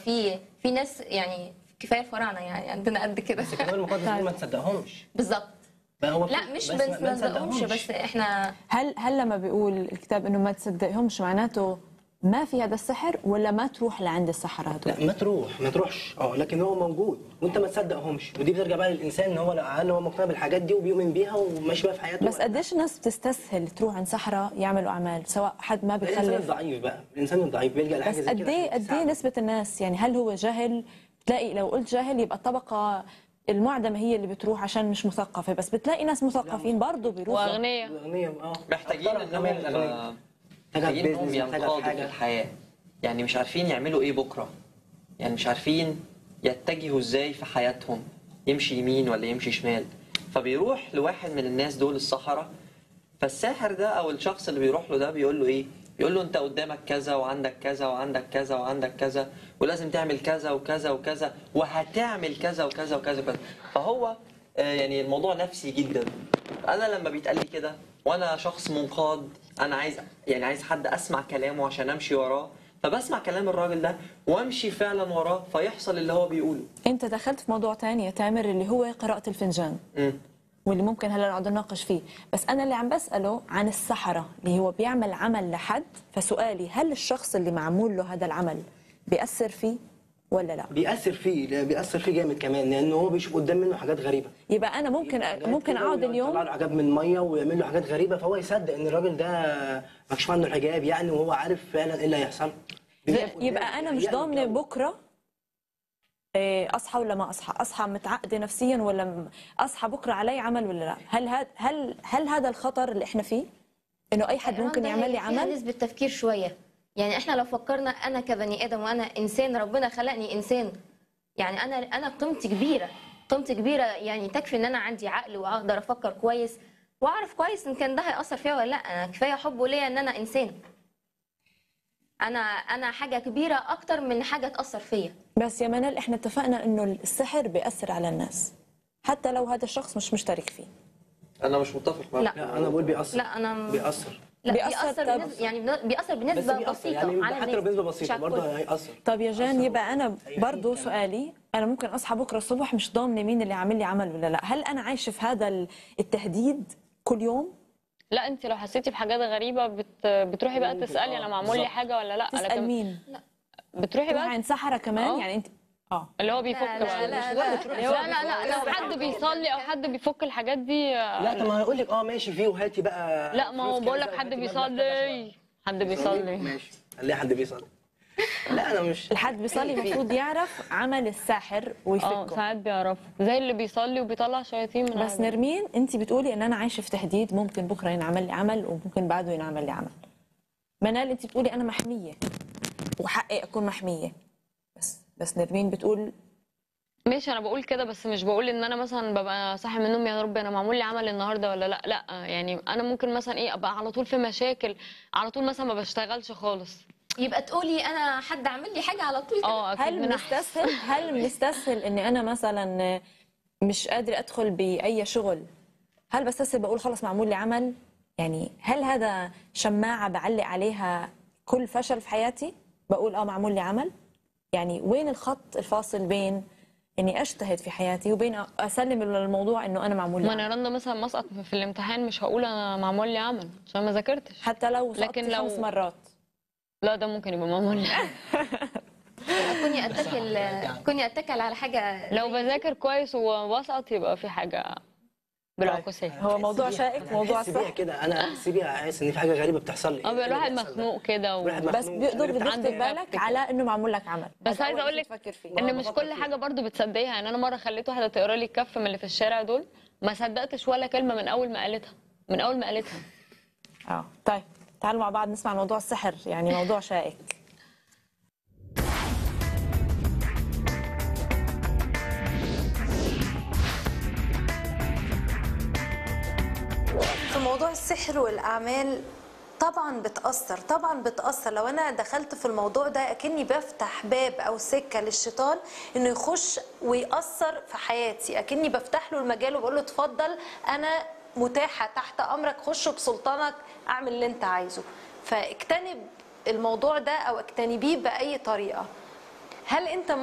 في في ناس يعني كفايه الفراعنه يعني عندنا قد كده بس الكتاب المقدس بيقول ما تصدقهمش بالظبط بقى هو لا مش بس بس ما نصدقهمش بس احنا هل هل لما بيقول الكتاب انه ما تصدقهمش معناته ما في هذا السحر ولا ما تروح لعند السحرة هدول لا ما تروح ما تروحش اه لكن هو موجود وانت ما تصدقهمش ودي بترجع بقى للانسان ان هو لا هل هو مقتنع بالحاجات دي وبيؤمن بيها وماشي بيها في حياته بس قديش الناس بتستسهل تروح عند سحرة يعملوا اعمال سواء حد ما الانسان بيخلف الضعيف بقى الانسان الضعيف بيلجا لحاجه بس زي قد كده ايه عشان قد ايه تساعده. نسبة الناس يعني هل هو جهل بتلاقي لو قلت جاهل يبقى الطبقة المعدمة هي اللي بتروح عشان مش مثقفة بس بتلاقي ناس مثقفين برضه بيروحوا واغنياء الاغنياء اه محتاجين أكترها انهم كمان الأغنياء. آه، محتاجة محتاجين انهم بيزنس، محتاجة ينقادوا في حاجة. الحياه يعني مش عارفين يعملوا ايه بكره يعني مش عارفين يتجهوا ازاي في حياتهم يمشي يمين ولا يمشي شمال فبيروح لواحد من الناس دول الصحراء فالساحر ده او الشخص اللي بيروح له ده بيقول له ايه بيقول له انت قدامك كذا وعندك كذا وعندك كذا وعندك كذا ولازم تعمل كذا وكذا وكذا وهتعمل كذا وكذا وكذا وكذا فهو آه، يعني الموضوع نفسي جدا انا لما بيتقال لي كده وانا شخص منقاد انا عايز يعني عايز حد اسمع كلامه عشان امشي وراه فبسمع كلام الراجل ده وامشي فعلا وراه فيحصل اللي هو بيقوله انت دخلت في موضوع تاني يا تامر اللي هو قراءة الفنجان مم. واللي ممكن هلا نقعد نناقش فيه بس انا اللي عم بساله عن السحره اللي هو بيعمل عمل لحد فسؤالي هل الشخص اللي معمول له هذا العمل بيأثر فيه ولا لا بيأثر فيه لا، بيأثر فيه جامد كمان لأنه هو بيشوف قدام منه حاجات غريبة يبقى انا ممكن حاجات ممكن كده اقعد ويطلع اليوم له حاجات من ميه ويعمل له حاجات غريبة فهو يصدق إن الراجل ده مكشوف عنه الحجاب يعني وهو عارف فعلا إيه اللي هيحصل يبقى انا مش ضامنه بكره إيه، اصحى ولا ما اصحى اصحى متعقده نفسيا ولا م- اصحى بكره علي عمل ولا لا هل هذا هل هل هذا الخطر اللي احنا فيه انه اي حد ممكن ده يعمل لي فيها عمل نسبة تفكير شوية يعني احنا لو فكرنا انا كبني ادم وانا انسان ربنا خلقني انسان يعني انا انا قيمتي كبيرة قيمتي كبيرة يعني تكفي ان انا عندي عقل واقدر افكر كويس واعرف كويس ان كان ده هيأثر فيا ولا لا انا كفاية حب ليا ان انا انسان انا انا حاجة كبيرة اكتر من حاجة تأثر فيا بس يا منال احنا اتفقنا انه السحر بيأثر على الناس حتى لو هذا الشخص مش مشترك فيه انا مش متفق معاك لا. لا أنا بقول بيأثر لا انا بيأثر لا بيأثر بيأثر, طب- بنسبة يعني بيأثر بس بنسبة بيأثر بسيطة يعني على حتى لو الناس بنسبة مش بسيطة على برضه الكل. هيأثر طب يا جان يبقى انا هيأثر برضه كمان. سؤالي انا ممكن اصحى بكره الصبح مش ضامنه مين اللي عامل لي عمل ولا لا هل انا عايشه في هذا ال- التهديد كل يوم لا انت لو حسيتي بحاجات غريبه بت... بتروحي بقى ممكن، تسالي آه، انا معمول لي بالظبط. حاجه ولا لا تسال لكن مين بتروحي تروح بقى عند سحره كمان آه. يعني انت اه اللي هو بيفك لا، بقى لا، مش- لا، لا لا لا لو حد بيصلي او حد بيفك الحاجات دي لا طب ما هيقول لك اه ماشي فيه وهاتي بقى لا ما هو فلوس بقول كذا لك حد وهاتي مبلغ كذا بيصلي حد بيصلي ماشي خليها حد بيصلي لا انا مش الحد بيصلي المفروض يعرف عمل الساحر اه ويفكه ساعات بيعرفوا زي اللي بيصلي وبيطلع شياطين من بس عندهم. نرمين انت بتقولي ان انا عايشه في تهديد ممكن بكره ينعمل لي عمل وممكن بعده ينعمل لي عمل منال انت بتقولي انا محميه وحقي اكون محميه بس بس نرمين بتقول ماشي انا بقول كده بس مش بقول ان انا مثلا ببقى صاحي من النوم يا رب انا معمول لي عمل النهارده ولا لا لا يعني انا ممكن مثلا ايه ابقى على طول في مشاكل على طول مثلا ما بشتغلش خالص يبقى تقولي انا حد عامل لي حاجه على طول كده. اه اكيد هل من بنستسهل هل بنستسهل اني انا مثلا مش قادره ادخل باي شغل هل بستسهل بقول خلص معمول لي عمل يعني هل هذا شماعه بعلق عليها كل فشل في حياتي بقول اه معمول لي عمل يعني وين الخط الفاصل بين اني اجتهد في حياتي وبين اسلم الموضوع انه انا معمول لي ما عمل انا رندا مثلا مسقط في الامتحان مش هقول انا معمول لي عمل عشان ما ذاكرتش حتى لو لكن لكن لو- خمس مرات لا ده ممكن يبقى معمول لي عمل. كوني اتكل كوني اتكل على حاجه لو بذاكر كويس وبسقط يبقى في حاجه بالعكوسيه هو موضوع شائك موضوع احس بيها صح كده انا احس بيها احس ان في حاجه غريبه بتحصل لي اه بيبقى إيه اللي الواحد بيحصل ده؟ مخنوق كده و... الواحد بس مخنوق، بيقدر مش عارف بيخطر عندي بالك ربط على انه معمول لك عمل بس هذا عايزه أول اقول شيء لك تفكر فيه ان مش كل حاجه برضو بتصدقيها يعني انا مره خليت واحده تقرا لي الكف من اللي في الشارع دول ما صدقتش ولا كلمه من اول ما قالتها من اول ما قالتها اه طيب تعالوا مع بعض نسمع موضوع السحر يعني موضوع شائك في موضوع السحر والأعمال طبعا بتأثر طبعا بتأثر لو أنا دخلت في الموضوع ده أكني بفتح باب أو سكة للشيطان إنه يخش ويأثر في حياتي أكني بفتح له المجال وبقول له اتفضل أنا متاحة تحت أمرك خش بسلطانك أعمل اللي أنت عايزه فاجتنب الموضوع ده أو اجتنبيه بأي طريقة هل انت